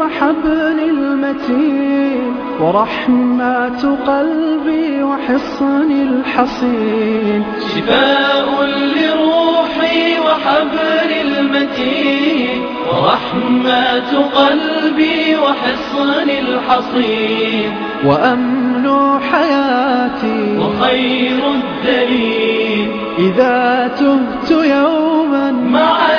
وحبل المتين ورحمة قلبي وحصن الحصين شفاء لروحي وحبل المتين ورحمة قلبي وحصن الحصين وأمن حياتي وخير الدليل إذا تهت يوما مع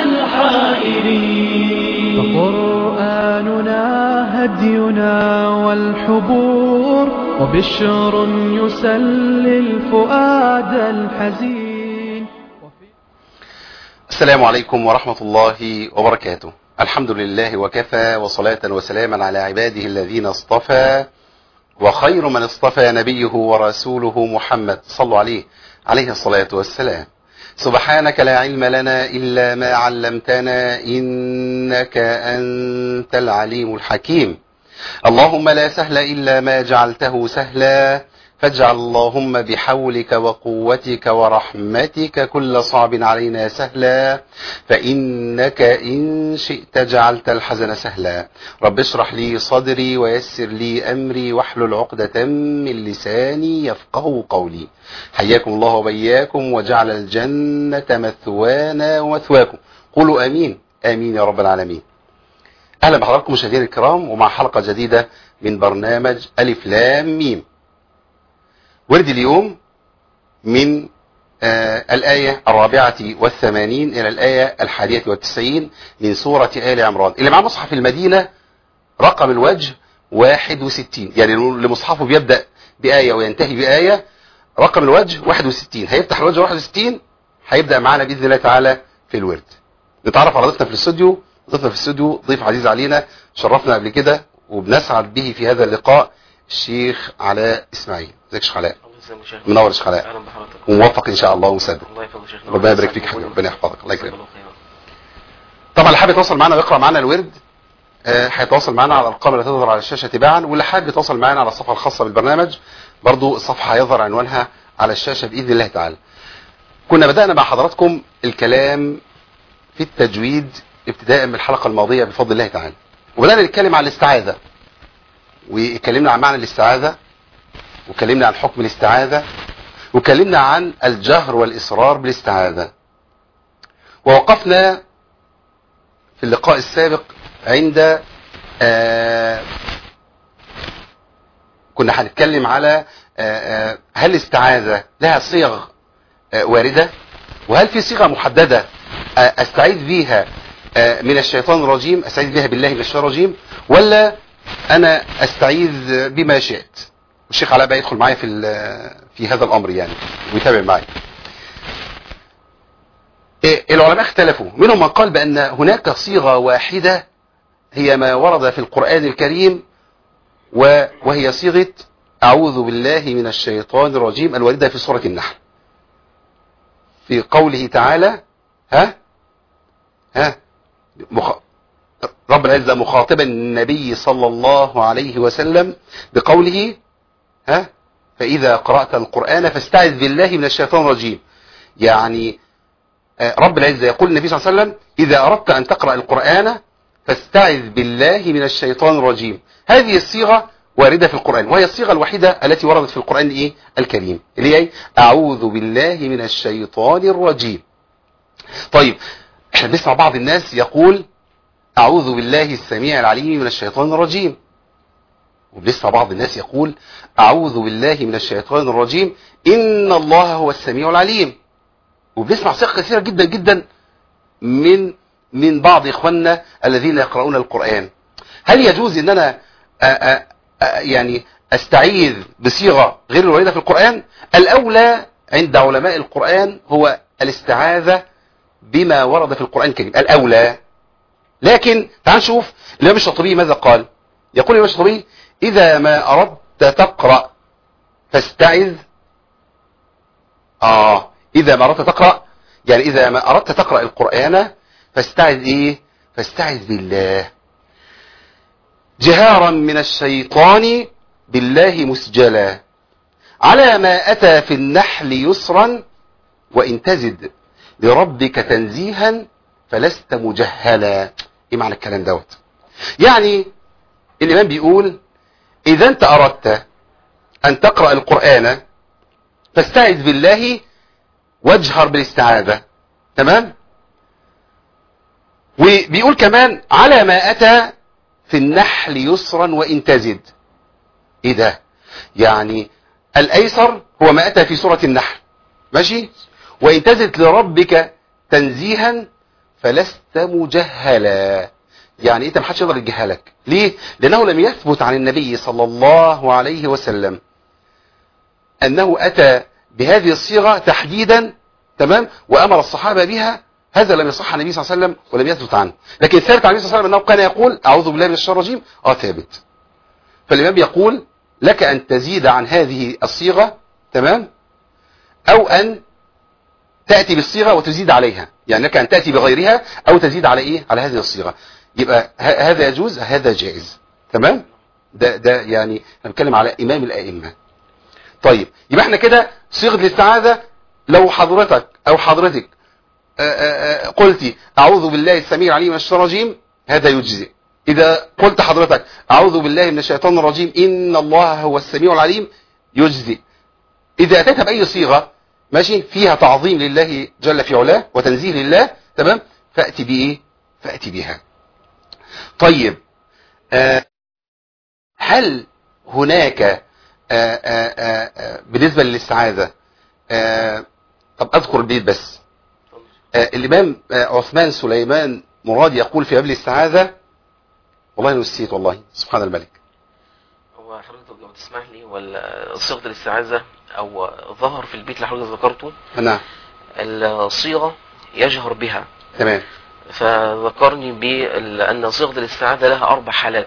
الحائرين فقرآننا هدينا والحبور وبشر يسلي الفؤاد الحزين السلام عليكم ورحمة الله وبركاته الحمد لله وكفى وصلاة وسلاما على عباده الذين اصطفى وخير من اصطفى نبيه ورسوله محمد صلوا عليه عليه الصلاة والسلام سبحانك لا علم لنا إلا ما علمتنا إنك أنت العليم الحكيم اللهم لا سهل إلا ما جعلته سهلا فاجعل اللهم بحولك وقوتك ورحمتك كل صعب علينا سهلا فإنك إن شئت جعلت الحزن سهلا رب اشرح لي صدري ويسر لي أمري واحلل عقدة من لساني يفقه قولي حياكم الله وبياكم وجعل الجنة مثوانا ومثواكم قولوا آمين آمين يا رب العالمين أهلا بحضراتكم مشاهدينا الكرام ومع حلقة جديدة من برنامج ألف لام ميم ورد اليوم من آه الآية الرابعة والثمانين إلى الآية الحادية والتسعين من سورة آل عمران اللي مع مصحف المدينة رقم الوجه واحد وستين يعني اللي مصحفه بيبدأ بآية وينتهي بآية رقم الوجه واحد وستين هيفتح الوجه واحد وستين هيبدأ معنا بإذن الله تعالى في الورد نتعرف على ضيفنا في الاستوديو ضيفنا في الاستوديو ضيف عزيز علينا شرفنا قبل كده وبنسعد به في هذا اللقاء الشيخ علاء اسماعيل ازيك يا شيخ علاء الله يسلمك شيخ منور يا شيخ علاء اهلا بحضرتك وموفق ان شاء الله ومسدد الله يفضل شيخنا ربنا يبارك فيك يا حبيبي ربنا يحفظك الله يكرمك الله خيرا. طبعا اللي حابب يتواصل معنا ويقرا معنا الورد آه، هيتواصل معنا على الارقام اللي تظهر على الشاشه تباعا واللي حابب يتواصل معنا على الصفحه الخاصه بالبرنامج برضو الصفحه هيظهر عنوانها على الشاشه باذن الله تعالى كنا بدانا مع حضراتكم الكلام في التجويد ابتداء من الحلقه الماضيه بفضل الله تعالى وبدانا نتكلم عن الاستعاذه واتكلمنا عن معنى الاستعاذه واتكلمنا عن حكم الاستعاذه واتكلمنا عن الجهر والاصرار بالاستعاذه ووقفنا في اللقاء السابق عند آه كنا هنتكلم على آه آه هل الاستعاذة لها صيغ آه واردة وهل في صيغة محددة آه استعيذ بيها آه من الشيطان الرجيم استعيذ بيها بالله من الشيطان الرجيم ولا انا استعيذ بما شئت والشيخ علاء بقى يدخل معايا في ال- في هذا الامر يعني ويتابع معي إيه، العلماء اختلفوا منهم من قال بأن هناك صيغة واحدة هي ما ورد في القرآن الكريم و- وهي صيغة أعوذ بالله من الشيطان الرجيم الواردة في سورة النحل في قوله تعالى ها ها مخ... رب العزة مخاطبا النبي صلى الله عليه وسلم بقوله ها فإذا قرأت القرآن فاستعذ بالله من الشيطان الرجيم يعني آه، رب العزة يقول النبي صلى الله عليه وسلم إذا أردت أن تقرأ القرآن فاستعذ بالله من الشيطان الرجيم هذه الصيغة واردة في القرآن وهي الصيغة الوحيدة التي وردت في القرآن إيه؟ الكريم اللي هي إيه؟ أعوذ بالله من الشيطان الرجيم طيب احنا بنسمع بعض الناس يقول أعوذ بالله السميع العليم من الشيطان الرجيم وبنسمع بعض الناس يقول أعوذ بالله من الشيطان الرجيم إن الله هو السميع العليم وبنسمع صيغ كثيرة جدا جدا من من بعض إخواننا الذين يقرؤون القرآن هل يجوز أن أنا أ أ أ يعني أستعيذ بصيغة غير الواردة في القرآن الأولى عند علماء القرآن هو الاستعاذة بما ورد في القرآن الكريم الأولى لكن تعال نشوف الإمام الشاطبي ماذا قال يقول الإمام الشاطبي إذا ما أردت تقرأ فاستعذ آه إذا ما أردت تقرأ يعني إذا ما أردت تقرأ القرآن فاستعذ إيه فاستعذ بالله جهارا من الشيطان بالله مسجلا على ما أتى في النحل يسرا وإن تزد لربك تنزيها فلست مجهلا إيه معنى الكلام دوت يعني الإمام بيقول إذا أنت أردت أن تقرأ القرآن فاستعذ بالله واجهر بالاستعاذة تمام وبيقول كمان على ما أتى في النحل يسرا وإن تزد إيه ده يعني الأيسر هو ما أتى في سورة النحل ماشي وإن تزد لربك تنزيها فلست مجهلا يعني انت محدش يقدر يجهلك ليه لانه لم يثبت عن النبي صلى الله عليه وسلم انه اتى بهذه الصيغه تحديدا تمام وامر الصحابه بها هذا لم يصح عن النبي صلى الله عليه وسلم ولم يثبت عنه لكن ثابت عن النبي صلى الله عليه وسلم انه كان يقول اعوذ بالله من الشيطان الرجيم اه ثابت فالامام يقول لك ان تزيد عن هذه الصيغه تمام او ان تأتي بالصيغة وتزيد عليها يعني لك أن تأتي بغيرها أو تزيد على إيه على هذه الصيغة يبقى ه- هذا يجوز هذا جائز تمام ده ده يعني انا بتكلم على إمام الأئمة طيب يبقى احنا كده صيغة الاستعاذة لو حضرتك أو حضرتك آه، آه، آه، قلتي أعوذ بالله السميع العليم من الشيطان الرجيم هذا يجزئ إذا قلت حضرتك أعوذ بالله من الشيطان الرجيم إن الله هو السميع العليم يجزئ إذا أتيت بأي صيغة ماشي فيها تعظيم لله جل في علاه وتنزيه لله تمام فأتي بإيه فأتي بها طيب آه هل هناك آه آه آه آه بالنسبة للاستعاذة آه طب أذكر البيت بس آه الإمام آه عثمان سليمان مراد يقول في باب الاستعاذة والله نسيت والله سبحان الملك هو حضرتك لو تسمح لي ولا صيغة الاستعاذة أو ظهر في البيت اللي حضرتك ذكرته نعم الصيغة يجهر بها تمام فذكرني بأن صيغة الاستعاذة لها أربع حالات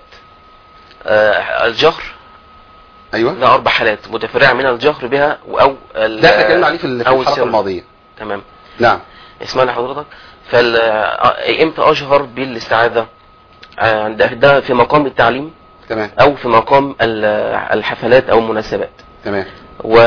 آه، الجهر أيوه لها أربع حالات متفرعة من الجهر بها أو ال- ده احنا اتكلمنا عليه في ال- في أو الحلقة السر. الماضية تمام نعم اسمعني حضرتك فال آه، امتى أجهر بالاستعاذة آه، عند ده في مقام التعليم تمام أو في مقام ال- الحفلات أو المناسبات تمام و...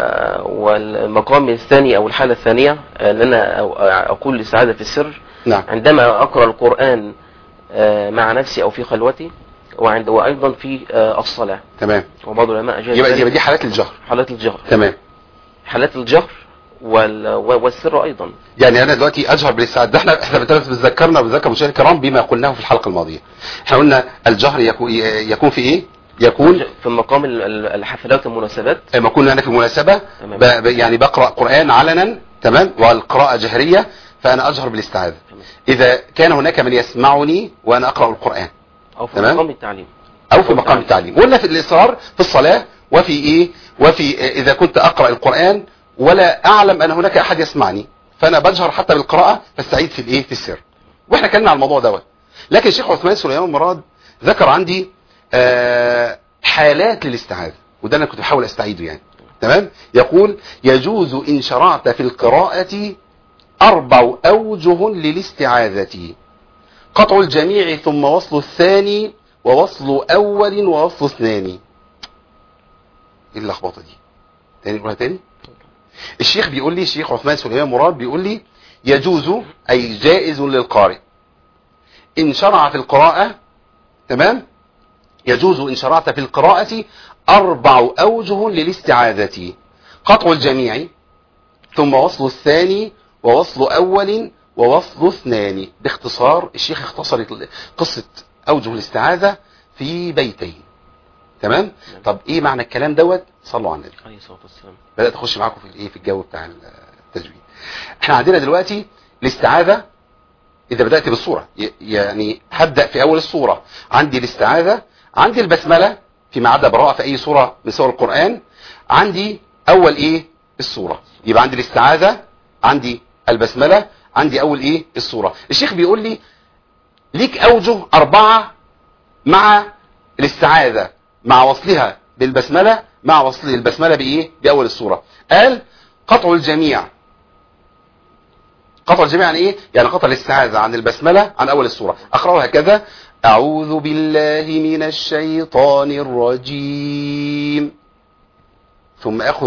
والمقام الثاني او الحاله الثانيه ان انا أو- اقول الاستعاذه في السر نعم عندما اقرا القران آه، مع نفسي او في خلوتي وعند وايضا في آه، الصلاه تمام وبعض العلماء اجاز يبقى ذلك يبقى دي حالات الجهر حالات الجهر تمام حالات الجهر وال... و- والسر ايضا يعني انا دلوقتي اجهر بالاستعاذة ده احنا احنا بنتكلم- بنذكرنا بنذكر مشاهدينا الكرام بما قلناه في الحلقه الماضيه احنا قلنا الجهر يكون يكون في ايه يكون في مقام ال- ال- الحفلات والمناسبات لما كنا انا في مناسبه تمام. ب... ب... يعني بقرا قران علنا تمام والقراءه جهريه فانا اجهر بالاستعاذه تمام. اذا كان هناك من يسمعني وانا اقرا القران او في تمام. مقام التعليم او في مقام التعليم ولا في الاصرار في الصلاه وفي ايه وفي اذا كنت اقرا القران ولا اعلم ان هناك احد يسمعني فانا بجهر حتى بالقراءه فاستعيد في الايه في السر واحنا اتكلمنا على الموضوع دوت لكن الشيخ عثمان سليمان مراد ذكر عندي آه حالات للاستعاذه وده انا كنت بحاول استعيده يعني تمام يقول يجوز ان شرعت في القراءه اربع اوجه للاستعاذه قطع الجميع ثم وصل الثاني ووصل اول ووصل اثنان ايه اللخبطه دي تاني نقولها تاني الشيخ بيقول لي الشيخ عثمان سليمان مراد بيقول لي يجوز اي جائز للقارئ ان شرع في القراءه تمام يجوز ان شرعت في القراءه اربع اوجه للاستعاذه قطع الجميع ثم وصل الثاني ووصل اول ووصل اثنان باختصار الشيخ اختصر قصه اوجه الاستعاذه في بيتين تمام طب ايه معنى الكلام دوت صلوا على النبي عليه الصلاه والسلام بدات اخش معاكم في الايه في الجو بتاع التجويد احنا عندنا دلوقتي الاستعاذه اذا بدات بالصوره ي- يعني هبدا في اول الصوره عندي الاستعاذه عندي البسمله فيما عدا براءه في اي سوره من سور القران عندي اول ايه السوره يبقى عندي الاستعاذه عندي البسمله عندي اول ايه السوره الشيخ بيقول لي ليك اوجه اربعه مع الاستعاذه مع وصلها بالبسمله مع وصل البسمله بايه باول السوره قال قطع الجميع قطع الجميع يعني ايه يعني قطع الاستعاذه عن البسمله عن اول السوره اقراها هكذا اعوذ بالله من الشيطان الرجيم ثم اخذ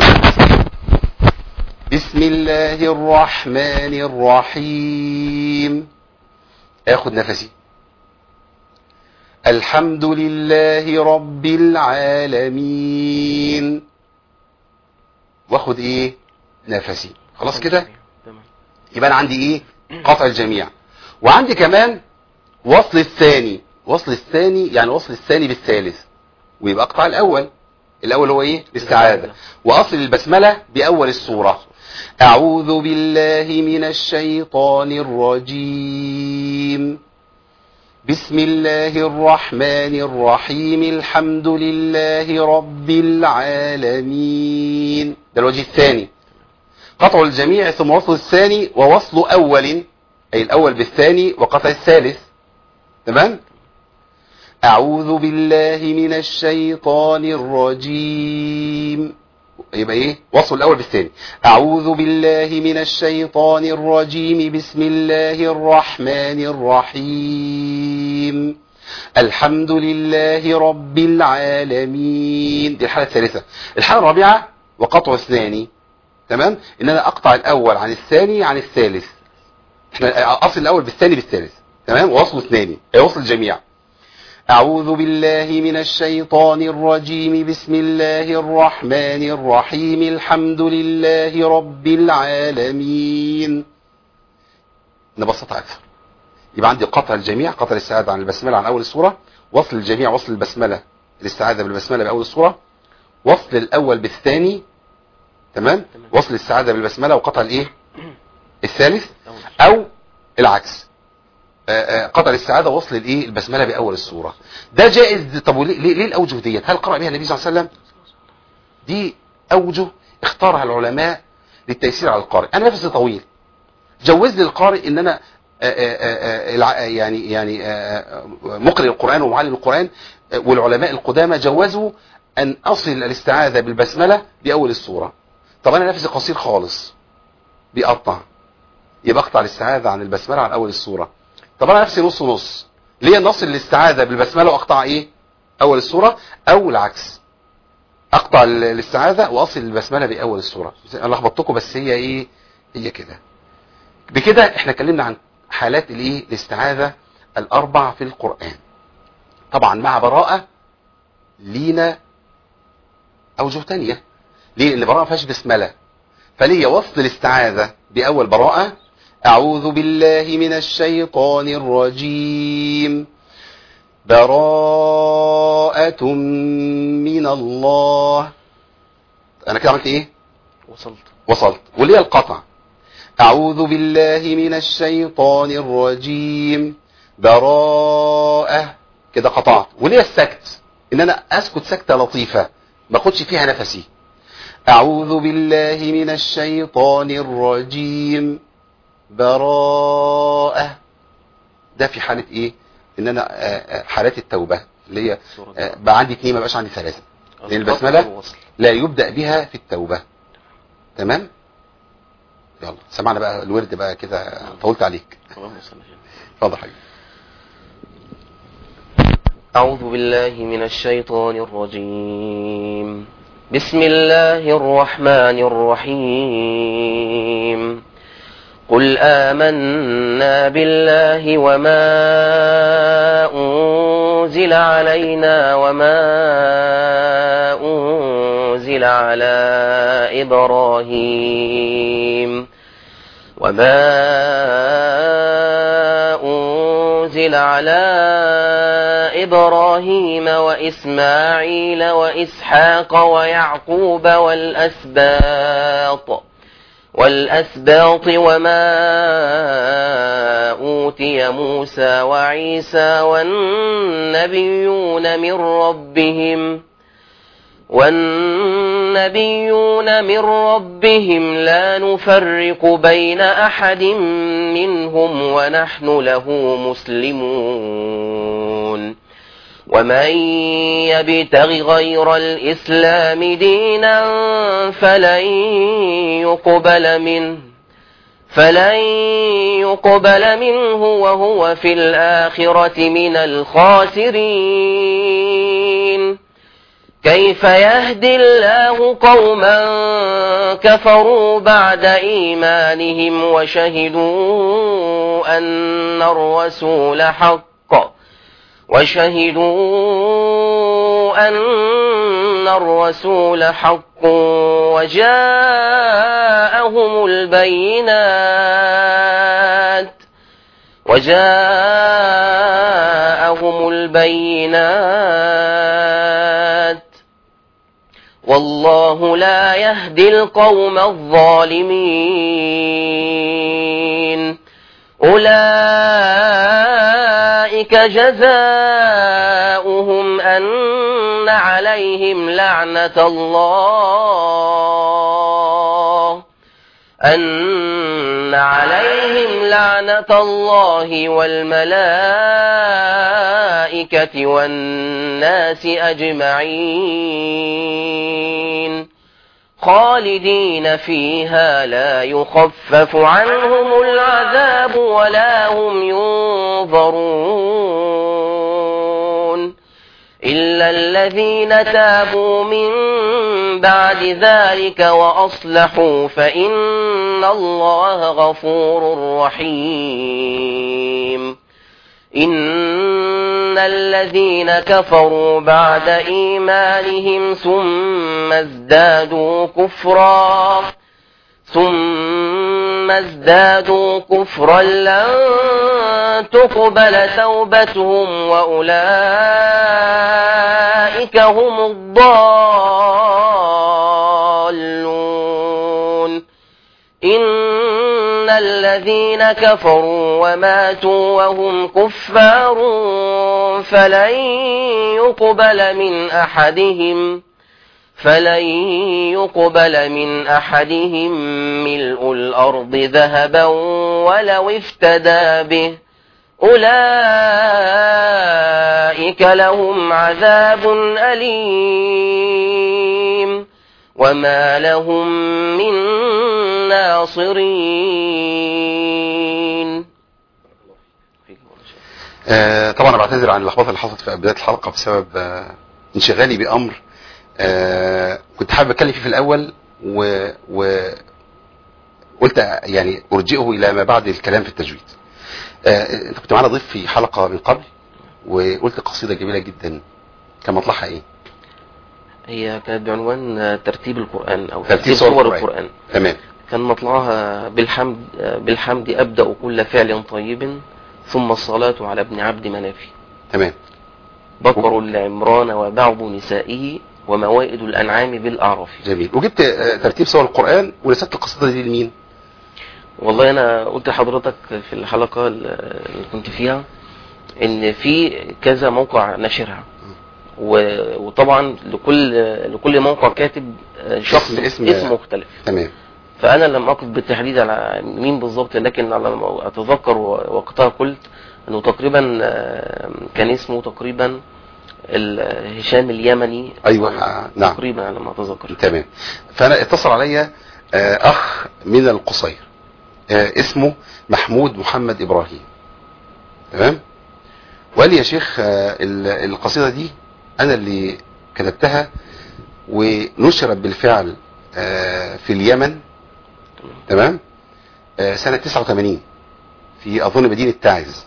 بسم الله الرحمن الرحيم اخذ نفسي الحمد لله رب العالمين واخد ايه نفسي خلاص كده تمام يبقى انا عندي ايه قطع الجميع وعندي كمان وصل الثاني وصل الثاني يعني وصل الثاني بالثالث ويبقى اقطع الاول الاول هو ايه الاستعاذه واصل البسمله باول السوره اعوذ بالله من الشيطان الرجيم بسم الله الرحمن الرحيم الحمد لله رب العالمين ده الوجه الثاني قطع الجميع ثم وصل الثاني ووصل أول أي الأول بالثاني وقطع الثالث تمام أعوذ بالله من الشيطان الرجيم يبقى ايه وصل الأول بالثاني أعوذ بالله من الشيطان الرجيم بسم الله الرحمن الرحيم الحمد لله رب العالمين دي الحالة الثالثة الحالة الرابعة وقطع اثنان تمام ان انا اقطع الاول عن الثاني عن الثالث احنا اصل الاول بالثاني بالثالث تمام ووصل اثنين اي وصل الجميع اعوذ بالله من الشيطان الرجيم بسم الله الرحمن الرحيم الحمد لله رب العالمين نبسطها اكثر يبقى عندي قطع الجميع قطع الاستعاذة عن البسملة عن اول السورة وصل الجميع وصل البسملة الاستعاذة بالبسملة باول السورة وصل الاول بالثاني تمام تمام. وصل السعادة بالبسملة وقطع الايه الثالث أول. او العكس آه، آه، قطع السعادة وصل الايه البسملة باول السورة ده جائز طب وليه ليه, ليه الاوجه ديت هل قرأ بها النبي صلى الله عليه وسلم دي اوجه اختارها العلماء للتيسير على القارئ انا نفسي طويل جوز لي القارئ ان انا آه، آه، آه، الع- يعني يعني آه، مقرئ القرآن ومعلم القرآن آه، والعلماء القدامى جوزوا ان اصل الاستعاذة بالبسملة باول السورة طب انا نفسي قصير خالص بيقطع يبقى اقطع الاستعاذة عن البسملة عن اول السورة طب انا نفسي نص نص ليه نصل الاستعاذة بالبسملة واقطع ايه اول السورة او العكس اقطع ال- الاستعاذة واصل البسملة باول السورة انا لخبطتكم بس هي ايه هي كده بكده احنا اتكلمنا عن حالات الايه الاستعاذة الاربع في القرآن طبعا مع براءة لينا اوجه تانية ليه لان براءة فيهاش بسملة فليه وصل الاستعاذة باول براءة اعوذ بالله من الشيطان الرجيم براءة من الله انا كده عملت ايه وصلت وصلت وليه القطع أعوذ بالله من الشيطان الرجيم براءة كده قطعت وليه السكت إن أنا أسكت سكتة لطيفة ما أخدش فيها نفسي أعوذ بالله من الشيطان الرجيم براءة ده في حالة إيه إن أنا آه، آه، حالات التوبة اللي هي سورة آه، بقى عندي اتنين ما بقاش عندي ثلاثة لأن القطع البسملة والوصل. لا يبدأ بها في التوبة تمام يلا سمعنا بقى الورد بقى كده طولت عليك اللهم صل على سيدنا. اتفضل حبيبي أعوذ بالله من الشيطان الرجيم بسم الله الرحمن الرحيم قل آمنا بالله وما أنزل علينا وما أنزل على إبراهيم وما أنزل على إبراهيم وإسماعيل وإسحاق ويعقوب والأسباط والأسباط وما أوتي موسى وعيسى والنبيون من ربهم والنبيون من ربهم لا نفرق بين أحد منهم ونحن له مسلمون ومن يبتغ غير الإسلام دينا فلن يقبل منه فلن يقبل منه وهو في الآخرة من الخاسرين كيف يهدي الله قوما كفروا بعد إيمانهم وشهدوا أن الرسول حق وشهدوا أن الرسول حق وجاءهم البينات وجاءهم البينات والله لا يهدي القوم الظالمين أولئك جزاؤهم أن عليهم لعنة الله أن عليهم لعنة الله والملائكة والناس أجمعين خالدين فيها لا يخفف عنهم العذاب ولا هم ينظرون إلا الذين تابوا من بعد ذلك وأصلحوا فإن الله غفور رحيم إن الذين كفروا بعد إيمانهم ثم ازدادوا كفرا ثم ازدادوا كفرا لن تقبل توبتهم وأولئك هم الضالون إن الذين كفروا وماتوا وهم كفار فلن يقبل من أحدهم فلن يقبل من أحدهم ملء الأرض ذهبا ولو افتدى به أولئك لهم عذاب أليم وما لهم من ناصرين آه طبعا انا بعتذر عن اللخبطه اللي حصلت في بدايه الحلقه بسبب آه انشغالي بامر آه كنت حابب اتكلم فيه في الاول و, و قلت يعني ارجئه الى ما بعد الكلام في التجويد آه انت كنت معانا ضيف في حلقه من قبل وقلت قصيده جميله جدا كان مطلعها ايه هي كانت بعنوان ترتيب القرآن أو ترتيب ترتيب صور صور القرآن. القرآن تمام كان مطلعها بالحمد بالحمد أبدأ كل فعل طيب ثم الصلاة على ابن عبد منافي تمام بقر لعمران وبعض نسائه وموائد الأنعام بالأعراف جميل وجبت آه ترتيب صور القران ونسبت القصيده دي لمين والله أنا قلت لحضرتك في الحلقة اللي كنت فيها إن في كذا موقع نشرها و- وطبعا لكل لكل موقع كاتب شخص اسم- اسم- اسم مختلف تمام فانا لم اقف بالتحديد على مين بالظبط لكن على ما اتذكر وقتها قلت انه تقريبا آه، كان اسمه تقريبا ال- هشام اليمني ايوه آه، نعم تقريبا على ما اتذكر تمام فانا اتصل عليا آه، اخ من القصير آه، اسمه محمود محمد ابراهيم تمام وقال لي يا شيخ آه، ال- القصيده دي انا اللي كتبتها ونشرت بالفعل آه، في اليمن تمام آه، سنه 89 في اظن مدينه تعز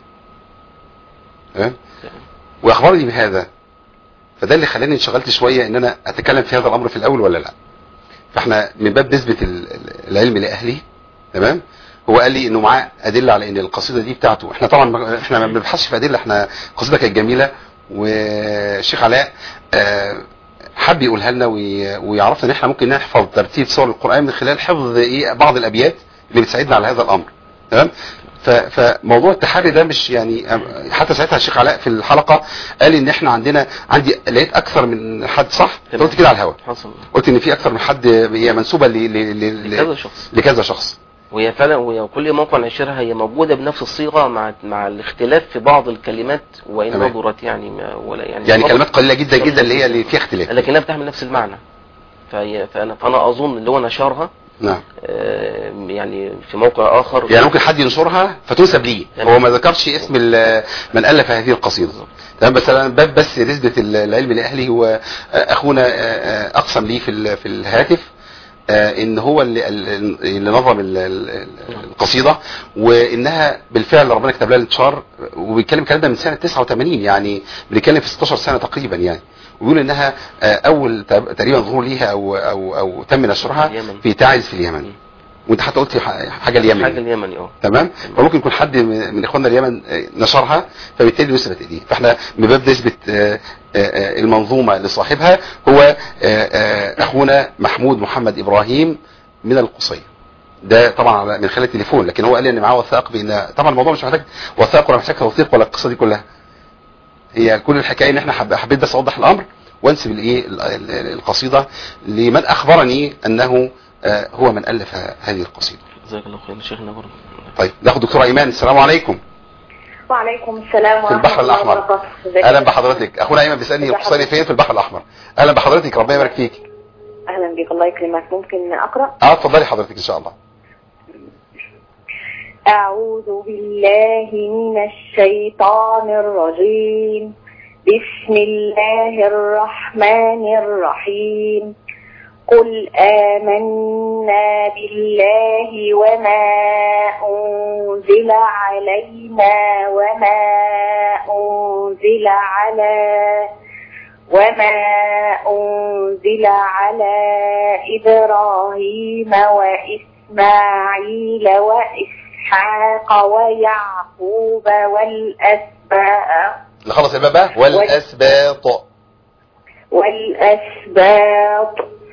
تمام واخبرني بهذا فده اللي خلاني انشغلت شويه ان انا اتكلم في هذا الامر في الاول ولا لا فاحنا من باب نسبه ال- ال- العلم لاهله تمام هو قال لي انه معاه ادله على ان القصيده دي بتاعته احنا طبعا ما- احنا ما بنبحثش في ادله احنا القصيده كانت جميله والشيخ علاء آه، حب يقولها لنا وي- ويعرفنا ان احنا ممكن نحفظ ترتيب صور القران من خلال حفظ ايه بعض الابيات اللي بتساعدنا على هذا الامر تمام ف- فموضوع التحري ده مش يعني أم- حتى ساعتها الشيخ علاء في الحلقه قال ان احنا عندنا عندي لقيت اكثر من حد صح؟ أنت قلت كده على الهواء حصل قلت ان في اكثر من حد هي منسوبه ل- ل- ل- كذا ل- شخص لكذا شخص وهي فعلا وهي كل موقع نشرها هي موجوده بنفس الصيغه مع مع الاختلاف في بعض الكلمات وان تمام. نظرت يعني ما ولا يعني يعني نظرت- كلمات قليله جدا جدا اللي هي اللي فيها اختلاف لكنها بتحمل نفس المعنى فهي فانا فانا اظن اللي هو نشرها نعم آه، يعني في موقع اخر يعني ممكن حد ينشرها فتنسب ليه تمام. هو ما ذكرش اسم ال- من الف هذه القصيده بالظبط. تمام بس انا باب بس نسبه ال- العلم لاهله هو اخونا اقسم لي في ال- في الهاتف آه، ان هو اللي, اللي نظم ال- ال- ال- القصيده وانها بالفعل ربنا كتب لها الانتشار وبيتكلم الكلام ده من سنه 89 يعني بنتكلم في 16 سنه تقريبا يعني ويقول انها آه، اول تق- تقريبا ظهور ليها او او او تم نشرها اليمن. في تعز في اليمن وانت حتى قلت ح- حاجه اليمن حاجه اليمني اه تمام فممكن يكون حد من من اخواننا اليمن آه، نشرها فبالتالي نسبت اليه فاحنا من باب نسبه آه، آه، آه، المنظومه لصاحبها هو آه، آه، اخونا محمود محمد ابراهيم من القصيم ده طبعا على- من خلال التليفون لكن هو قال لي ان معاه وثائق بان طبعا الموضوع مش محتاج وثائق ولا محتاج توثيق ولا القصه دي كلها هي كل الحكايه ان احنا حب- حبيت بس اوضح الامر وانسب الايه ال- ال- القصيده لمن اخبرني انه آه، هو من الف هذه القصيده جزاك الله خير شيخنا برضه طيب ناخد دكتوره ايمان السلام عليكم وعليكم السلام في ورحمة البحر الله الاحمر وبركاته ازيك اهلا يا بحضرتك اخونا ايمن بيسالني ازي القصيده حضرتك؟ فين في البحر الاحمر اهلا بحضرتك ربنا يبارك فيك اهلا بك الله يكرمك ممكن اقرا اه اتفضلي حضرتك ان شاء الله اعوذ بالله من الشيطان الرجيم بسم الله الرحمن الرحيم قل آمنا بالله وما أنزل علينا وما أنزل على وما أنزل على إبراهيم وإسماعيل وإسحاق ويعقوب والأسباط نخلص الباب بقى والاسباط والأسباط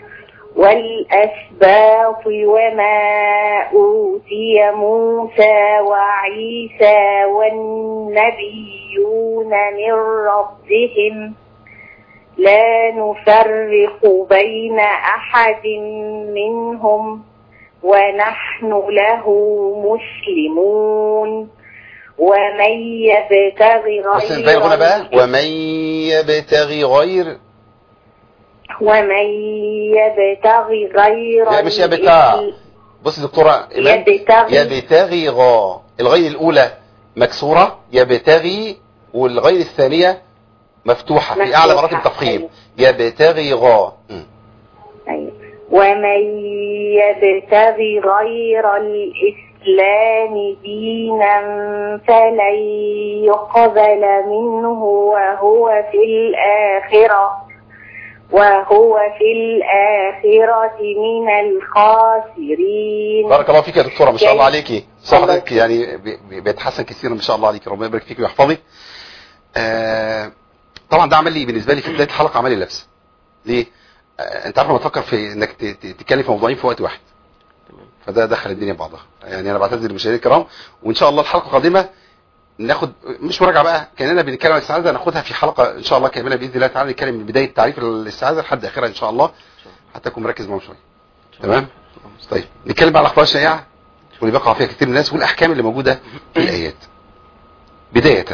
والأسباط وما أوتي موسى وعيسى والنبيون من ربهم لا نفرق بين أحد منهم ونحن له مسلمون ومن يبتغي بس انتهي الغنى بقى غير ومن يبتغي غير ومن يبتغي غير لا مش يبتاع الإسلام- بص يا دكتوره ايمان يبتغي يبتغي غا الغين الاولى مكسوره يبتغي والغين الثانيه مفتوحه في اعلى مفتوحة. مراتب التفخيم يبتغي غا م. أيوة. ومن يبتغي غير الإسلام دينا فلن يقبل منه وهو في الآخرة وهو في الآخرة من الخاسرين بارك الله فيك يا دكتوره ما شاء الله جاي. عليكي صحتك يعني بي- بي- بيتحسن كثيرا ما شاء الله عليك ربنا يبارك فيك ويحفظك آه طبعا ده عمل لي بالنسبه لي في بدايه الحلقه عمل لي لبس ليه آه انت عارف لما تفكر في انك ت- ت- تتكلم في موضوعين في وقت واحد فده دخل الدنيا بعضها يعني انا بعتذر للمشاهدين الكرام وان شاء الله الحلقه القادمه ناخد مش مراجعه بقى كاننا بنتكلم عن الاستعاذه ناخدها في حلقه ان شاء الله كامله باذن الله تعالى نتكلم من بدايه تعريف الاستعاذه لحد اخرها ان شاء الله حتى اكون مركز معاهم شويه تمام طيب نتكلم بقى على الاخبار الشائعه واللي بيقع فيها كتير من الناس والاحكام اللي موجوده في الايات بدايه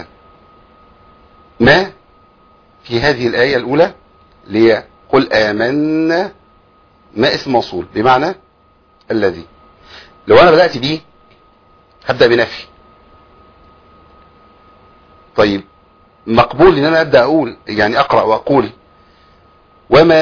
ما في هذه الايه الاولى اللي هي قل امنا ما اسم موصول بمعنى الذي لو انا بدات بيه هبدا بنفي طيب مقبول ان انا ابدا اقول يعني اقرا واقول وما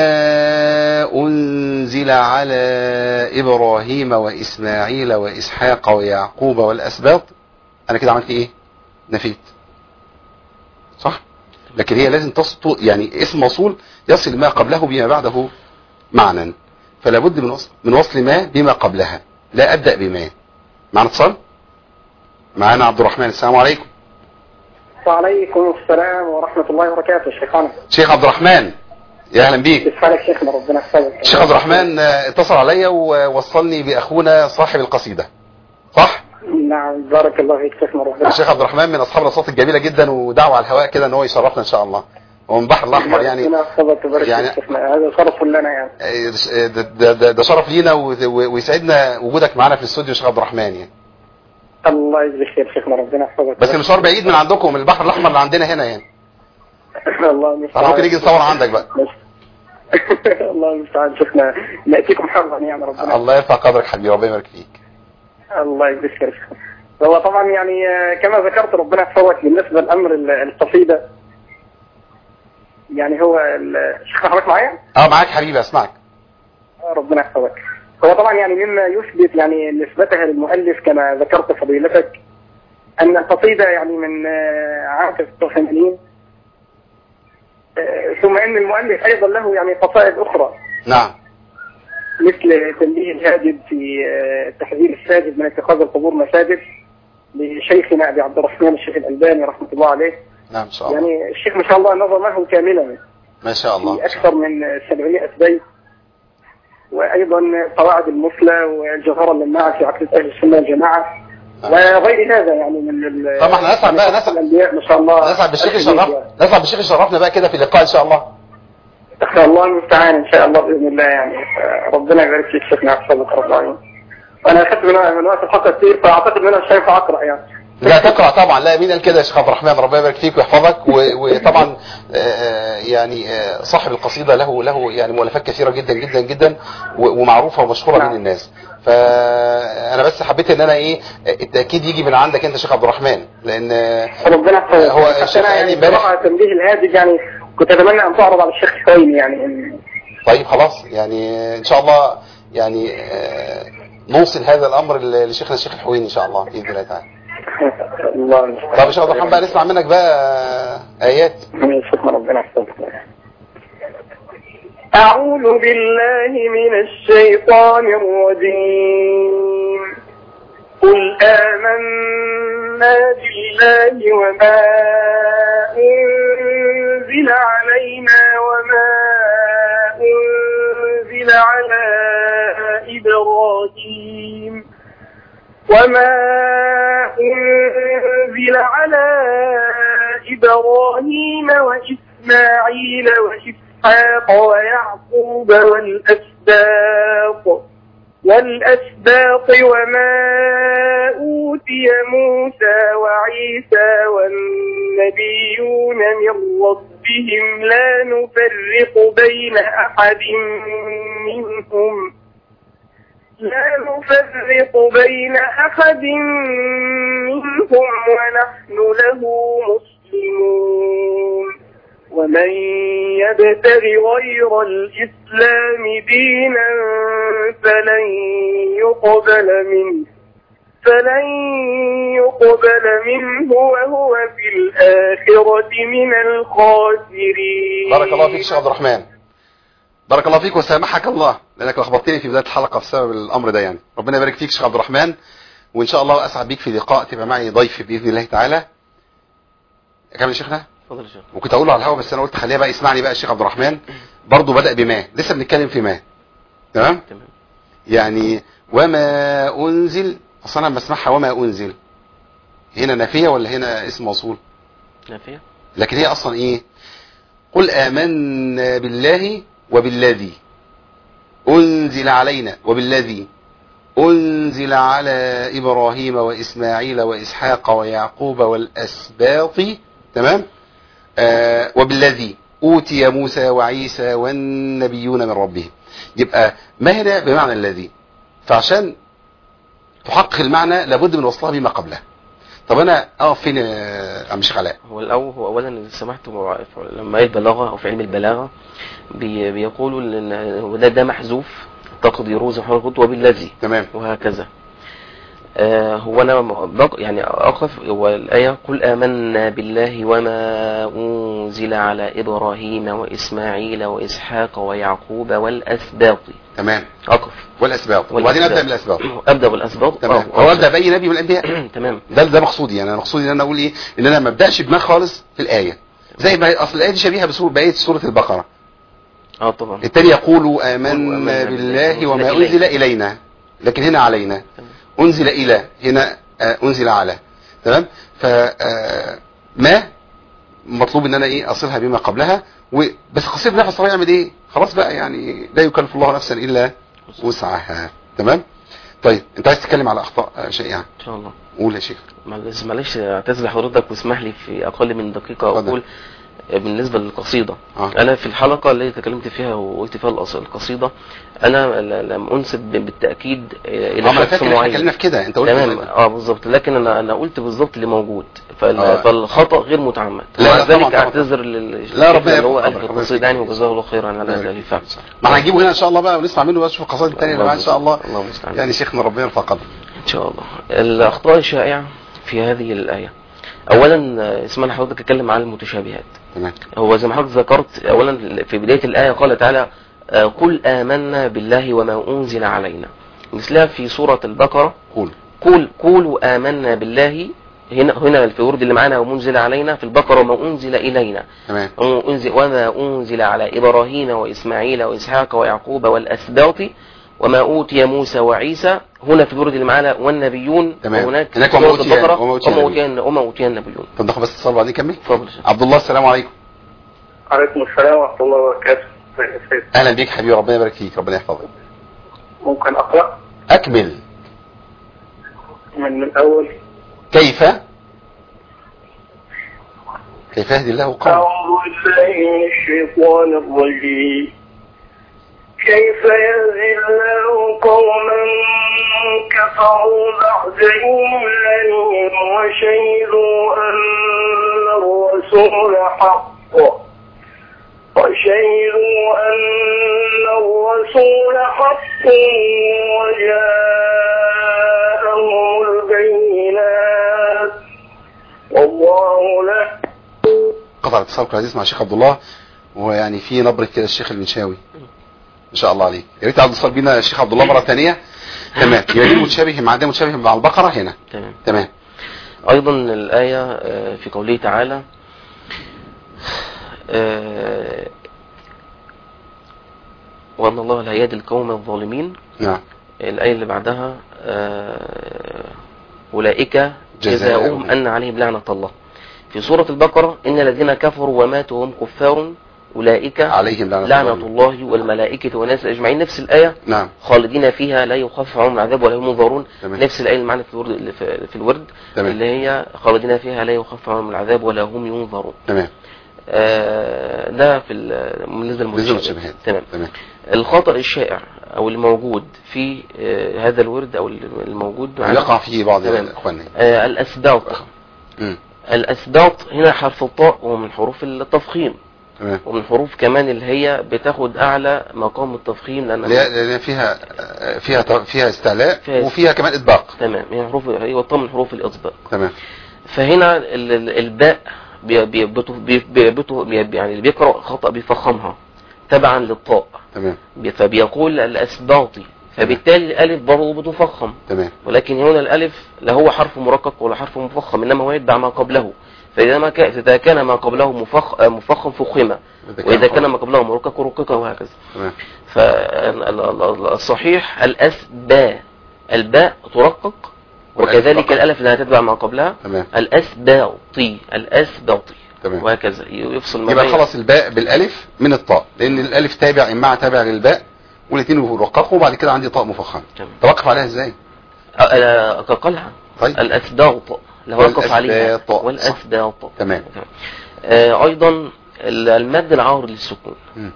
انزل على ابراهيم واسماعيل واسحاق ويعقوب والاسباط انا كده عملت ايه نفيت صح لكن هي لازم تصل يعني اسم موصول يصل ما قبله بما بعده معنى فلا بد من وصل من وصل ما بما قبلها لا ابدا بما معنا اتصال معانا عبد الرحمن السلام عليكم وعليكم السلام ورحمة الله وبركاته شيخنا شيخ عبد الرحمن يا اهلا بيك كيف حالك شيخنا ربنا يحفظك الشيخ عبد الرحمن آه، اتصل عليا ووصلني باخونا صاحب القصيده صح نعم بارك الله فيك شيخنا ربنا الشيخ عبد الرحمن من اصحاب الاصوات الجميله جدا ودعوه على الهواء كده ان هو يشرفنا ان شاء الله هو من البحر الاحمر يعني ربنا يحفظك ويبارك يعني- فيك شيخنا هذا شرف لنا يعني آه، ده, ده, ده, ده شرف لينا و- و- ويسعدنا وجودك معانا في الاستوديو يا شيخ عبد الرحمن يعني الله يجزيك خير شيخنا ربنا يحفظك بس المشوار بعيد من عندكم من البحر الاحمر اللي عندنا هنا يعني الله المستعان ممكن نيجي نصور عندك بقى الله المستعان شيخنا نأتيكم حرا يعني ربنا الله يرفع قدرك حبيبي ربنا يبارك فيك الله يجزيك خير شيخنا هو طبعا يعني آه، كما ذكرت ربنا يحفظك بالنسبة لأمر ال- القصيدة يعني هو ال- شيخنا حضرتك معايا؟ اه معاك حبيبي اسمعك ربنا يحفظك هو طبعا يعني مما يثبت يعني نسبتها للمؤلف كما ذكرت فضيلتك أن القصيدة يعني من آه، عام 86 آه، ثم أن المؤلف أيضا له يعني قصائد أخرى نعم مثل تنبيه الهاجد في آه، تحذير الساجد من اتخاذ القبور مساجد لشيخنا أبي عبد الرحمن الشيخ الألباني رحمة الله عليه نعم ان شاء الله يعني الشيخ ما شاء الله نظمه كاملا ما شاء الله في أكثر من 700 بيت وأيضا قواعد المثلى والجوهرة اللماعة في عقيدة أهل السنة والجماعة وغير هذا يعني من ال- طب ما احنا نسعد بقى، من نسعد. الأنبياء ما شاء الله نسعد بالشيخ ألف يشرف بيت نسعد بالشيخ يشرفنا بقى كده في اللقاء ان شاء الله يعني. الله المستعان إن شاء الله بإذن الله يعني ربنا يبارك فيك شيخنا يحفظك رب العالمين وأنا أخذت من من وقت الحلقة كثير فأعتقد إن أنا مش هينفع أقرأ يعني لا تقرا طبعا لا مين قال كده يا شيخ عبد الرحمن ربنا يبارك فيك ويحفظك و- وطبعا آه، يعني آه، صاحب القصيده له له يعني مؤلفات كثيره جدا جدا جدا و- ومعروفه ومشهوره نعم. بين الناس فانا بس حبيت ان انا ايه التاكيد يجي من عندك انت يا شيخ عبد الرحمن لان آه، ربنا يحفظك هو حتى الشيخ أنا قال لي يعني امبارح- بصراحة تنبيه الهادج يعني كنت أتمنى أن تعرض على الشيخ الحويني يعني طيب خلاص يعني ان شاء الله يعني آه، نوصل هذا الامر ل- لشيخنا الشيخ الحويني ان شاء الله باذن الله تعالى الله المستعان. طب يا شيخ عبد الرحمن بقى نسمع منك بقى ايات شكرا ربنا يحفظك أعوذ بالله من الشيطان الرجيم قل آمنا بالله وما أنزل علينا وما أنزل على إبراهيم وما أنزل على إبراهيم وإسماعيل وإسحاق ويعقوب والأسباط والأسباط وما أوتي موسى وعيسى والنبيون من ربهم لا نفرق بين أحد منهم لا نفرق بين أحد منهم ونحن له مسلمون ومن يبتغ غير الإسلام دينا فلن يقبل منه فلن يقبل منه وهو في الآخرة من الخاسرين بارك الله فيك يا شيخ عبد الرحمن بارك الله فيك وسامحك الله لانك لخبطتني في بدايه الحلقه بسبب الامر ده يعني ربنا يبارك فيك يا شيخ عبد الرحمن وان شاء الله اسعد بيك في لقاء تبقى معي ضيف باذن الله تعالى كمل يا شيخنا اتفضل يا شيخ وكنت اقوله على الهوا بس انا قلت خليها بقى يسمعني بقى الشيخ عبد الرحمن برضه بدا بما لسه بنتكلم في ما تمام تمام يعني وما انزل اصلا انا لما اسمعها وما انزل هنا نافيه ولا هنا اسم موصول نافية لكن هي اصلا ايه قل آمنا بالله وبالذي أنزل علينا وبالذي أنزل على إبراهيم وإسماعيل وإسحاق ويعقوب والأسباط تمام آه وبالذي أوتي موسى وعيسى والنبيون من ربهم يبقى ما هنا بمعنى الذي فعشان تحقق المعنى لابد من وصلها بما قبله طب انا اقف فين يا عم شيخ علاء هو الأول هو أولا إذا سمحت هو لما البلاغة أو في علم البلاغة بي بيقولوا إن هو ده ده محذوف تقديره زي ما حضرتك قلت وبالذي تمام وهكذا آه هو أنا بق يعني أقف هو الآية قل آمنا بالله وما أنزل على إبراهيم وإسماعيل وإسحاق ويعقوب والأسباط تمام أقف والاسباط وبعدين ابدا بالاسباط أبدأ بالأسباط تمام آه، هو ابدا باي نبي من الانبياء تمام ده ده مقصودي يعني انا مقصودي ان انا اقول ايه ان انا ما ابداش بما خالص في الايه زي ما اصل الايه دي شبيهه بسوره بايه سوره البقره اه طبعا التاني يقولوا قولوا آمنا آمنا بالله بالله وما وأنزل أنزل إلينا لكن هنا علينا أنزل إلى هنا آه، أنزل على تمام ف آه، ما مطلوب ان انا ايه اصلها بما قبلها و... بس قصير نفس طبعا يعمل ايه خلاص بقى يعني لا يكلف الله نفسا الا وسعها تمام طيب انت عايز تتكلم على اخطاء آه، شائعه إن شاء الله قول يا شيخ معلش معلش اعتذر لحضرتك واسمح لي في اقل من دقيقه اتفضل. اقول بالنسبة للقصيدة آه. أنا في الحلقة اللي تكلمت فيها وقلت فيها القص- القصيدة أنا ل- لم أنسب بالتأكيد إلى انا شخص فاكر إن احنا معين اتكلمنا في كده انت قلت تمام اه بالظبط لكن انا انا قلت بالظبط اللي موجود فال... آه. فالخطا غير متعمد لا، لا، ومع طبعاً، ذلك طبعاً. اعتذر لل لا، ربنا اللي هو يرحمه، الف ربنا القصيد يعني يرحمه. وجزاه الله خيرا على الله هذا يبارك الفهم ما احنا هنجيبه هنا ان شاء الله بقى ونسمع منه بقى نشوف القصائد الثانيه اللي معاه ان شاء الله الله المستعان يعني شيخنا ربنا يرفع قدره ان شاء الله الاخطاء الشائعه في هذه الايه اولا آه، اسمح حضرتك اتكلم عن المتشابهات تمام هو زي ما حضرتك ذكرت اولا في بدايه الايه قال تعالى آه، قل امنا بالله وما انزل علينا مثلها في سوره البقره قول قول قولوا آمنا بالله هنا هنا في الورد اللي معانا ومنزل علينا في البقرة وما أنزل إلينا تمام وأنزل وما أنزل على إبراهيم وإسماعيل وإسحاق ويعقوب والأسباط وما أوتي موسى وعيسى هنا في الورد اللي معانا والنبيون تمام. وهناك هناك في وما سورة أوتي- البقرة وما أوتي وما النبيون. أوتي وما أوتي النبيون طب ناخد بس اتصال بعدين كمل اتفضل يا شيخ. عبد الله السلام عليكم عليكم السلام ورحمة الله وبركاته يا سيد. اهلا بيك حبيبي ربنا يبارك فيك ربنا يحفظك ممكن أقرأ اكمل من الأول كيف كيف يهدي الله قوم أعوذ بالله من الشيطان الرجيم كيف يهدي الله قوما كفروا بعد إيمانهم وشهدوا أن الرسول حق وشهدوا أن الرسول حق وجاءهم البينات والله له قطع اتصالك العزيز مع الشيخ عبد الله ويعني في نبرة كده الشيخ المنشاوي ما شاء الله عليه يا ريت عبد اتصال بينا الشيخ عبد الله مرة ثانية تمام يبقى دي متشابه مع ده متشابه مع البقرة هنا تمام تمام أيضا الآية آه، في قوله تعالى آه، وأن الله لا يهدي القوم الظالمين نعم الآية اللي بعدها آه، أولئك جزاؤهم. جزاؤهم أن عليهم لعنة الله في سورة البقرة إن الذين كفروا وماتوا وهم كفار أولئك عليهم لعنة لعنة الله. الله والملائكة والناس أجمعين نفس الآية نعم خالدين فيها لا يخفف عنهم العذاب ولا هم ينظرون تمام. نفس الآية اللي معانا في الورد اللي في, في الورد تمام. اللي هي خالدين فيها لا يخفف عنهم العذاب ولا هم ينظرون تمام آه ده في ال- بالنسبة بالنسبة للمتشابهات للمتشابهات تمام تمام الخطأ الشائع أو الموجود في آه هذا الورد أو الموجود معانا يقع فيه بعض تمام. اخواننا آه الأسباط مم. الأسباط هنا حرف الطاء وهو من حروف التفخيم تمام ومن حروف كمان اللي هي بتاخد أعلى مقام التفخيم لأنها لأن لأن فيها فيها فيها استعلاء فيها وفيها كمان اطباق تمام هي حروف هي والطاء من حروف الإطباق تمام فهنا ال- ال- الباء بي- بيربطه بي- بيربطه بي- يعني اللي بيقرأ خطأ بيفخمها تبعا للطاء تمام بي- فبيقول الأسباطي فبالتالي الألف برضه بتفخم تمام ولكن هنا الألف لا هو حرف مرقق ولا حرف مفخم إنما هو يتبع ما قبله فإذا ما كان إذا كان ما قبله مفخ مفخم فخم وإذا كان ما قبله مرقق رقق وهكذا تمام فالصحيح الأسباء الباء ترقق والألف وكذلك فقط. الألف لا تتبع ما قبلها تمام الأسباطي الأسباطي تمام وهكذا يفصل ما يبقى بين خلص الباء بالالف من الطاء لان الالف تابع اما تابع للباء والاثنين بيرققوا وبعد كده عندي طاء مفخم تمام. توقف عليها ازاي أ- أ- كقلها طيب الأسباط اللي وقف عليها والأسباط. والأسباط تمام آه، أيضا ال- المد العار للسكون مم.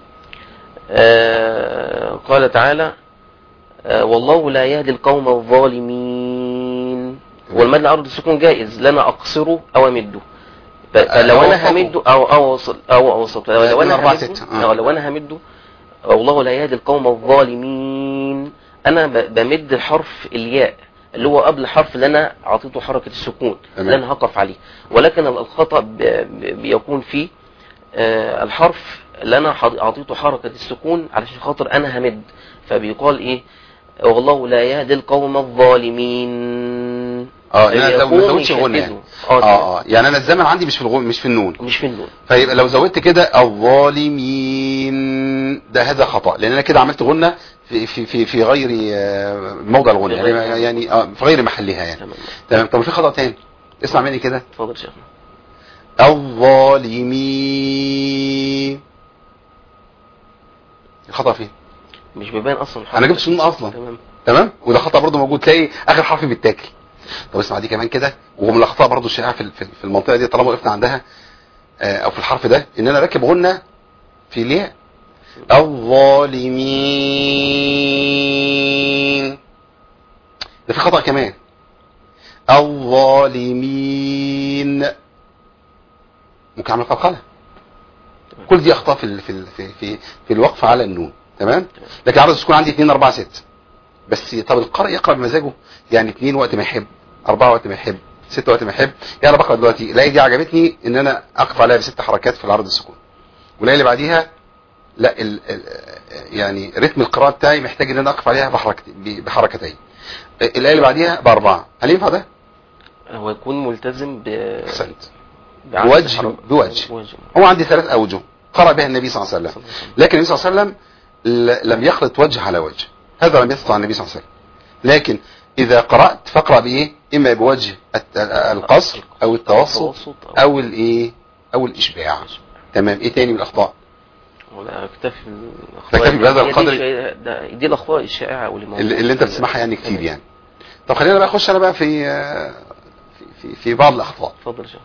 آه، قال تعالى آه، والله لا يهدي القوم الظالمين والمد العار للسكون جائز لنا أقصره أو أمده ف- آه، فلو أو أنا أوصله. همده أو أو أوصل أو أوصل لو لو من أنا أربعة همده ستة. آه. أو لو أنا همده والله لا يهدي القوم الظالمين أنا ب- بمد حرف الياء اللي هو قبل حرف اللي أنا أعطيته حركة السكون تمام. اللي أنا هقف عليه ولكن الخطأ ب- ب- بيكون فيه آه، الحرف اللي أنا حض- أعطيته حركة السكون علشان خاطر أنا همد فبيقال إيه والله لا يهدي القوم الظالمين اه انا لو ما فبيقوم زودش غنى يعني يشدده. اه اه اه يعني انا الزمن عندي مش في الغن مش في النون مش في النون فيبقى لو زودت كده الظالمين ده هذا خطأ لان انا كده عملت غنة في في في, في غير آه، موضع الغنى في غير- يعني يعني آه، في غير محلها يعني تمام تمام طب في خطأ تاني اسمع مني كده اتفضل شيخنا الظالمين الخطأ فين مش بيبان اصلا انا جبت النون اصلا تمام تمام وده خطأ برضه موجود تلاقي اخر حرف بيتاكل طب اسمع دي كمان كده وهو من الاخطاء برضه الشائعه في في في المنطقه دي طالما وقفنا عندها آه، او في الحرف ده ان انا راكب غنة في الياء الظالمين ده في خطأ كمان الظالمين ممكن اعمل قلقلة كل دي اخطاء في ال- في ال- في في, في الوقف على النون تمام لكن عرض السكون عندي 2 4 6 بس طب القارئ يقرا بمزاجه يعني 2 وقت ما يحب 4 وقت ما يحب 6 وقت ما يحب يعني انا بقرا دلوقتي الايه دي عجبتني ان انا اقف عليها بست حركات في العرض السكون والايه اللي بعديها لا ال ال يعني رتم القراءه بتاعي محتاج ان انا اقف عليها بحركت بحركتين الايه اللي بعديها باربعه هل ينفع ده هو يكون ملتزم ب احسنت بعدد بوجه- حرف- بوجه. بوجه هو عندي ثلاث اوجه قرأ بها النبي صلى الله عليه وسلم لكن النبي صلى الله عليه وسلم ل- لم يخلط وجه على وجه هذا لم يستطع النبي صلى الله عليه وسلم لكن اذا قرأت فاقرأ بايه اما بوجه الت- القصر او التوسط التوسط او الايه او الاشباع تمام ايه تاني من الاخطاء ولا اكتفي تكتفي بهذا القدر. دي, ده- دي الاخطاء الشائعه واللي موجودة اللي, اللي انت في- بتسمعها يعني كتير يعني طب خلينا بقى اخش انا بقى في آه، في في, في بعض الاخطاء اتفضل يا شيخ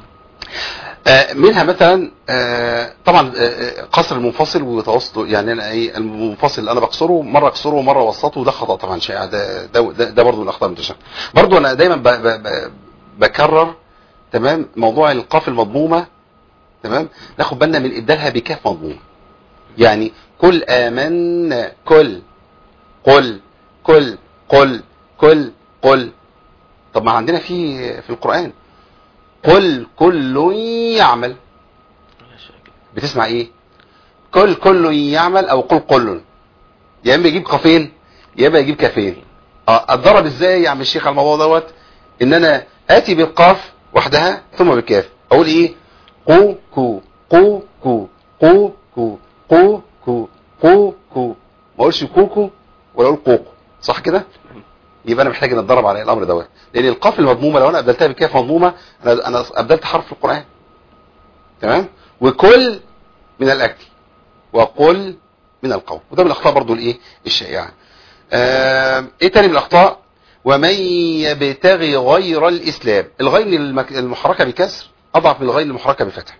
آه، منها مثلا آه، طبعا آه، آه، قصر المنفصل وتوسطه يعني انا ايه المنفصل اللي انا بقصره مره اقصره ومره اوسطه ده خطا طبعا شائع ده ده ده, ده برضه من الاخطاء المنتشره برضه انا دايما ب ب ب بكرر تمام موضوع القاف المضمومه تمام ناخد بالنا من ابدالها بكاف مضموم يعني كل امنا كل قل كل قل كل قل طب ما عندنا في في القران قل كل يعمل يا شيخ. بتسمع ايه كل كل يعمل او قل كل يا اما يجيب قافين يا اما يجيب كافين اه اتدرب ازاي يا عم الشيخ على الموضوع دوت ان انا اتي بالقاف وحدها ثم بالكاف اقول ايه قو كو قو كو قو كو قو كو قو كو ما اقولش كوكو ولا اقول قوقو صح كده يبقى انا محتاج ان اتدرب على الامر دوت لان القاف المضمومه لو انا ابدلتها بكاف مضمومه انا انا ابدلت حرف في القران تمام وكل من الاكل وقل من القول وده من الاخطاء برضو الايه الشائعه آه ايه تاني من الاخطاء ومن يبتغي غير الاسلام الغين المك... المحركه بكسر اضعف من الغين المحركه بفتح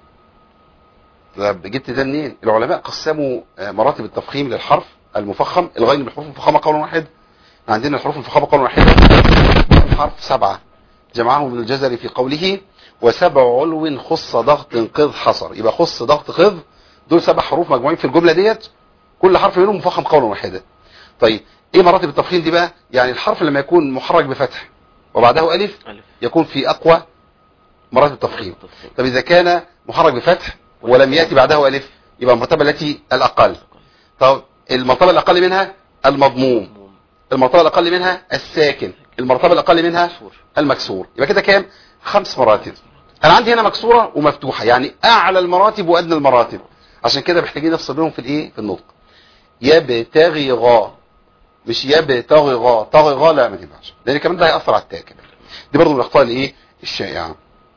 طب جبت ده منين العلماء قسموا آه، مراتب التفخيم للحرف المفخم الغين بالحروف المفخمه قولا واحد عندنا الحروف المفخمه قولا واحد الحرف سبعه جمعهم ابن الجزري في قوله وسبع علو خص ضغط قذ حصر يبقى خص ضغط قذ دول سبع حروف مجموعين في الجمله ديت كل حرف منهم مفخم قولا واحدا طيب ايه مراتب التفخيم دي بقى يعني الحرف لما يكون محرك بفتح وبعده الف الف يكون في اقوى مراتب التفخيم تفخيم. طب اذا كان محرك بفتح ولم ياتي بعده الف يبقى المرتبه التي الاقل طب المرتبه الاقل منها المضموم المرتبه الاقل منها الساكن المرتبه الاقل منها مكسور. المكسور يبقى كده كام خمس مراتب انا عندي هنا مكسوره ومفتوحه يعني اعلى المراتب وادنى المراتب عشان كده محتاجين نفصل بينهم في الايه في النطق يبتغي غا مش يبتغي غا طغي غا لا ما تنفعش لان كمان ده هياثر على التاء كمان دي برضه من الاخطاء الايه الشائعه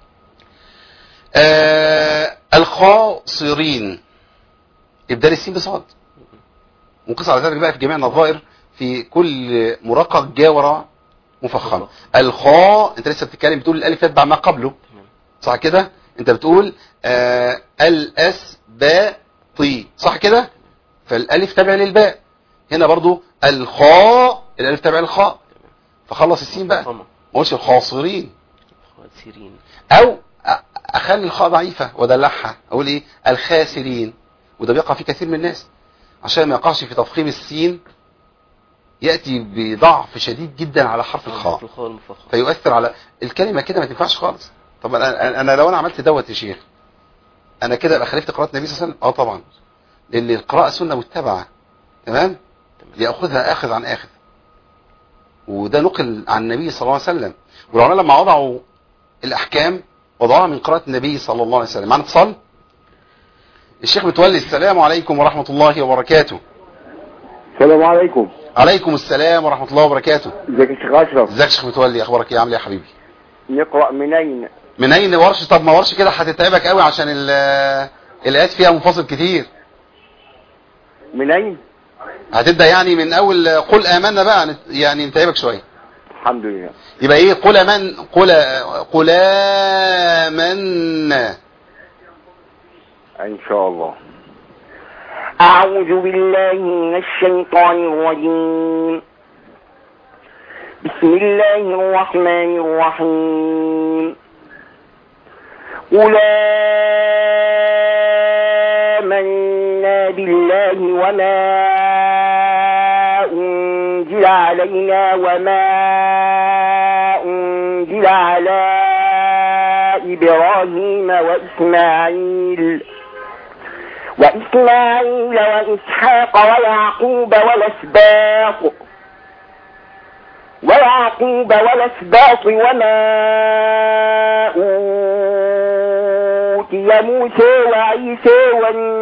آه الخاصرين ابدال السين بصاد وقص على ذلك بقى في جميع النظائر في كل مرقق جاور مفخم الخاء انت لسه بتتكلم بتقول الالف تتبع ما قبله تمام. صح كده انت بتقول آه الاسباطي صح كده فالالف تابع للباء هنا برضو الخاء الالف تابع للخاء فخلص السين بقى ما فما. قلتش الخاصرين خاسرين او أ- اخلي الخاء ضعيفه وادلعها اقول ايه الخاسرين وده بيقع في كثير من الناس عشان ما يقعش في تفخيم السين ياتي بضعف شديد جدا على حرف الخاء الخاء المفخم فيؤثر على الكلمه كده ما تنفعش خالص طب انا انا لو انا عملت دوت يا شيخ انا كده ابقى خالفت قراءه النبي صلى الله عليه وسلم اه طبعا لان القراءه سنه متبعه تمام ياخذها اخذ عن اخذ وده نقل عن النبي صلى الله عليه وسلم والعلماء لما وضعوا الاحكام وضعوها من قراءه النبي صلى الله عليه وسلم معنا اتصال الشيخ متولي السلام عليكم ورحمه الله وبركاته السلام عليكم عليكم السلام ورحمه الله وبركاته ازيك يا شيخ اشرف ازيك يا شيخ متولي اخبارك ايه عامل ايه يا حبيبي نقرا منين من اين ورش طب ما ورش كده هتتعبك قوي عشان ال- الايات فيها منفصل كتير منين هتبدا يعني من اول قل امنا بقى نت- يعني نتعبك شويه الحمد لله يبقى ايه قل من قل قل امنا ان شاء الله أعوذ بالله من الشيطان الرجيم بسم الله الرحمن الرحيم قل آمنا بالله وما أنزل علينا وما أنزل على إبراهيم وإسماعيل وإسماعيل وإسحاق ويعقوب والأسباط ويعقوب والأسباط وما أوتي موسى وعيسى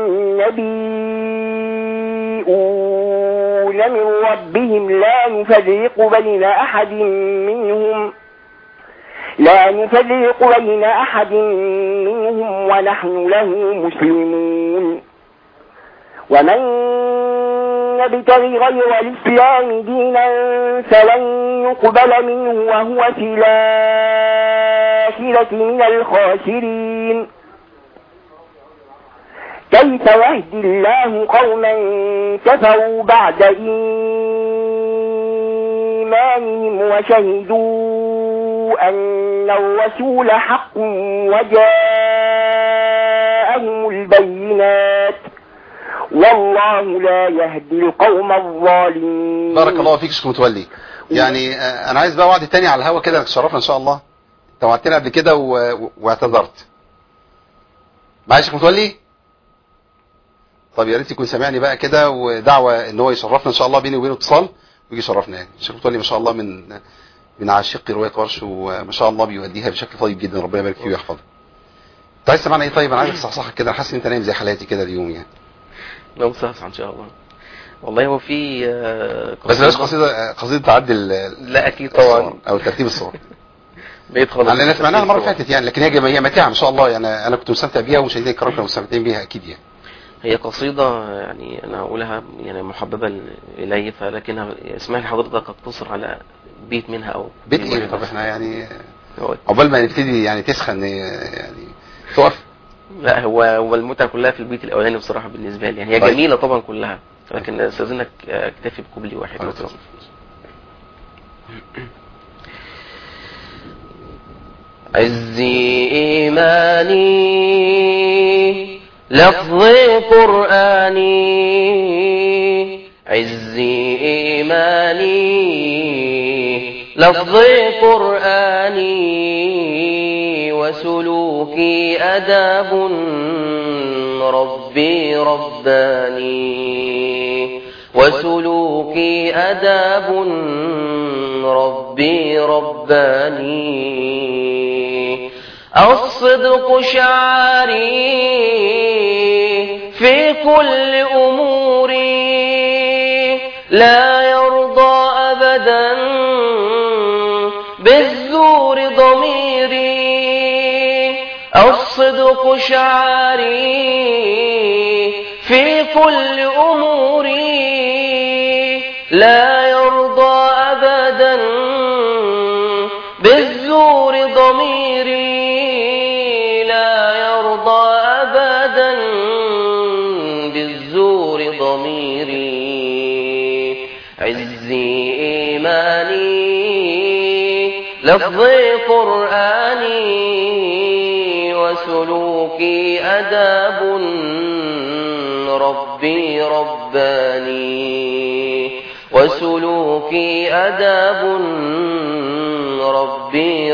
والنبيون من ربهم لا نفرق بين أحد منهم لا نفرق بين أحد منهم ونحن له مسلمون ومن يبتغي غير الإسلام دينا فلن يقبل منه وهو في الآخرة من الخاسرين كيف يهدي الله قوما كفروا بعد إيمانهم وشهدوا أن الرسول حق وجاءهم البينات والله لا يهدي القوم الظالمين بارك الله فيك شيخ متولي يعني آه، انا عايز بقى وعد تاني على الهوا كده تشرفنا ان شاء الله انت وعدتنا قبل كده و... و- واعتذرت معايا يا شيخ متولي طب يا ريت يكون سامعني بقى كده ودعوه ان هو يشرفنا ان شاء الله بيني وبينه اتصال ويجي يشرفنا يعني الشيخ متولي ما شاء الله من من عاشقي روايه ورش وما شاء الله بيؤديها بشكل طيب جدا ربنا يبارك فيه ويحفظه انت عايز تسمعنا ايه طيب انا عايز اصحصحك كده انا حاسس ان انت نايم زي حالاتي كده اليوم يعني لو صحصح ان شاء الله والله هو في آه، بس بلاش قصيده قصيده تعدي ال- لا اكيد طبعا الصور او ترتيب الصور بقيت خلاص لان سمعناها المره اللي فاتت يعني لكن هي جميع متاعه ما شاء الله يعني انا كنت مستمتع بيها ومشاهدينا الكرام كانوا مستمتعين بيها اكيد يعني هي قصيدة يعني أنا أقولها يعني محببة إلي فلكنها اسمها لحضرتك اقتصر على بيت منها أو بيت ايه طب احنا يعني هو- عقبال ما نبتدي يعني تسخن يعني تقف لا هو هو المتعة كلها في البيت الأولاني بصراحة بالنسبة لي يعني هي طيب. جميلة طبعا كلها لكن أستاذنك أكتفي بكوبلي واحد مثلا عزي إيماني لفظي قرآني عزي إيماني لفظي قرآني وسلوكي أداب ربي رباني وسلوكي أداب ربي رباني الصدق شعاري في كل أموري لا يرضى أبدا بالزور ضميري الصدق شعاري في كل أموري لا يرضى أبدا بالزور ضميري لا يرضى أبدا بالزور ضميري عزي إيماني لفظي قرآني وسلوكي أداب ربي رباني وسلوكي أداب ربي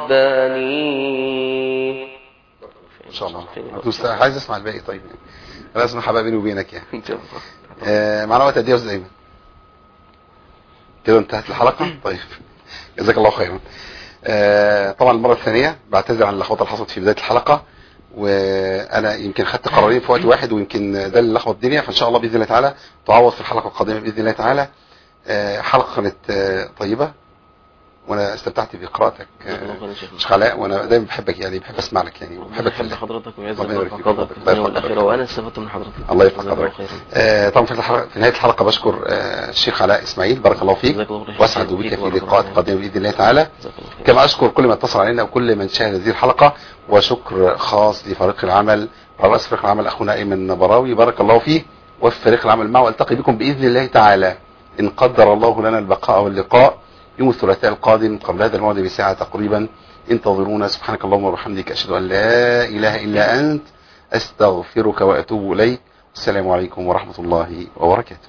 رباني ان شاء الله كنت مست- عايز اسمع الباقي طيب يعني انا اسمع حبايبي بيني وبينك يعني إن شاء الله آه، معنا وقت قد ايه يا استاذ ايمن كده انتهت الحلقه طيب جزاك الله خيرا آه، طبعا المره الثانيه بعتذر عن اللخبطه اللي حصلت في بدايه الحلقه وانا يمكن خدت قرارين في وقت واحد ويمكن ده اللي لخبط الدنيا فان شاء الله باذن الله تعالى تعوض في الحلقه القادمه باذن الله تعالى آه، حلقه كانت آه، طيبه وانا استمتعت بقراءتك جزاك الله آه، خير يا شيخنا. شيخ علاء وانا دايما بحبك يعني بحب اسمع لك يعني ربنا وبحبك في يحب الله حضرتك ويعزك ربنا يبارك فيك. ويحفظك في الله الدنيا يحفظك. والاخره وانا استفدت من حضرتك الله يحفظ جزاك الله حضرتك خيرا. آه، طبعا في الحلقة في نهاية الحلقة بشكر آه، الشيخ علاء إسماعيل بارك الله فيك جزاك الله خير. وأسعد بك فيك في بارك لقاءات الله. قادمة بإذن الله تعالى جزاك الله خير. كما أشكر كل من اتصل علينا وكل من شاهد هذه الحلقة وشكر خاص لفريق العمل على رأس فريق العمل أخونا أيمن نبراوي بارك الله فيه وفي فريق العمل معه والتقي بكم بإذن الله تعالى إن قدر الله لنا البقاء واللقاء يوم الثلاثاء القادم قبل هذا الموعد بساعة تقريبا انتظرونا سبحانك اللهم وبحمدك أشهد أن لا إله إلا أنت أستغفرك وأتوب إليك السلام عليكم ورحمة الله وبركاته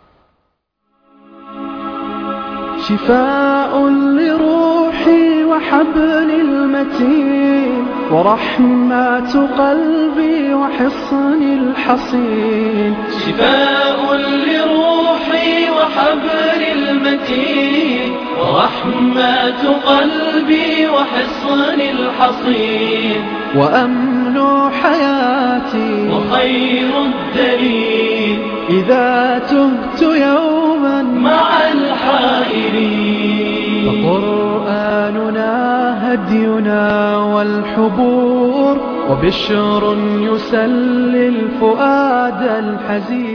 شفاء لروحي وحبل المتين ورحمة قلبي وحصن الحصين شفاء لروحي وحبل المتين ورحمة قلبي وحصن الحصين وأمن حياتي وخير الدليل إذا تهت يوما مع الحائرين فقرآننا هدينا والحبور وبشر يسلي الفؤاد الحزين